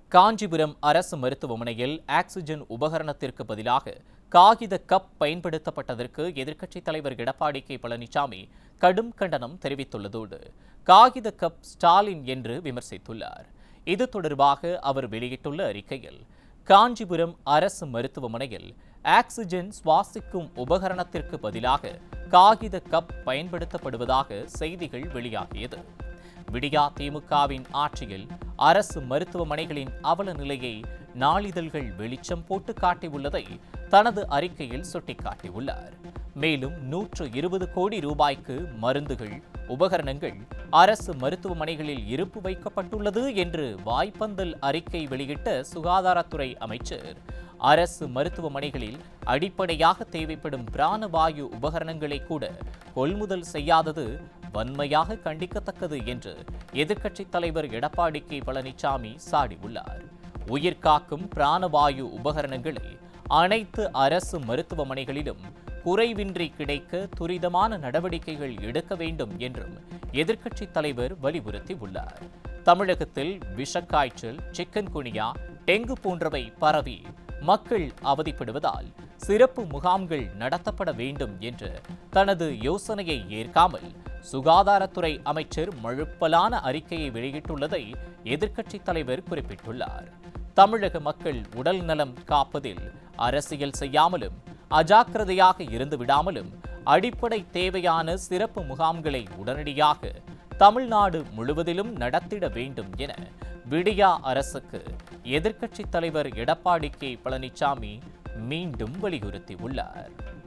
காஞ்சிபுரம் அரசு மருத்துவமனையில் ஆக்சிஜன் உபகரணத்திற்கு பதிலாக காகித கப் பயன்படுத்தப்பட்டதற்கு எதிர்க்கட்சித் தலைவர் எடப்பாடி கே பழனிசாமி கடும் கண்டனம் தெரிவித்துள்ளதோடு காகித கப் ஸ்டாலின் என்று விமர்சித்துள்ளார் இது தொடர்பாக அவர் வெளியிட்டுள்ள அறிக்கையில் காஞ்சிபுரம் அரசு மருத்துவமனையில் ஆக்சிஜன் சுவாசிக்கும் உபகரணத்திற்கு பதிலாக காகித கப் பயன்படுத்தப்படுவதாக செய்திகள் வெளியாகியது விடியா திமுகவின் ஆட்சியில் அரசு மருத்துவமனைகளின் அவல நிலையை நாளிதழ்கள் வெளிச்சம் போட்டு காட்டியுள்ளதை தனது அறிக்கையில் சுட்டிக்காட்டியுள்ளார் மேலும் நூற்று இருபது கோடி ரூபாய்க்கு மருந்துகள் உபகரணங்கள் அரசு மருத்துவமனைகளில் இருப்பு வைக்கப்பட்டுள்ளது என்று வாய்ப்பந்தல் அறிக்கை வெளியிட்ட சுகாதாரத்துறை அமைச்சர் அரசு மருத்துவமனைகளில் அடிப்படையாக தேவைப்படும் பிராணவாயு உபகரணங்களை கூட கொள்முதல் செய்யாதது வன்மையாக கண்டிக்கத்தக்கது என்று எதிர்க்கட்சித் தலைவர் எடப்பாடி கே பழனிசாமி சாடியுள்ளார் உயிர்காக்கும் பிராணவாயு உபகரணங்களை அனைத்து அரசு மருத்துவமனைகளிலும் குறைவின்றி கிடைக்க துரிதமான நடவடிக்கைகள் எடுக்க வேண்டும் என்றும் எதிர்க்கட்சித் தலைவர் வலியுறுத்தியுள்ளார் தமிழகத்தில் விஷக்காய்ச்சல் சிக்கன் குனியா டெங்கு போன்றவை பரவி மக்கள் அவதிப்படுவதால் சிறப்பு முகாம்கள் நடத்தப்பட வேண்டும் என்ற தனது யோசனையை ஏற்காமல் சுகாதாரத்துறை அமைச்சர் மழுப்பலான அறிக்கையை வெளியிட்டுள்ளதை எதிர்க்கட்சித் தலைவர் குறிப்பிட்டுள்ளார் தமிழக மக்கள் உடல் நலம் காப்பதில் அரசியல் செய்யாமலும் அஜாக்கிரதையாக இருந்து விடாமலும் அடிப்படை தேவையான சிறப்பு முகாம்களை உடனடியாக தமிழ்நாடு முழுவதிலும் நடத்திட வேண்டும் என விடியா அரசுக்கு எதிர்க்கட்சித் தலைவர் எடப்பாடி கே பழனிசாமி மீண்டும் வலியுறுத்தியுள்ளார்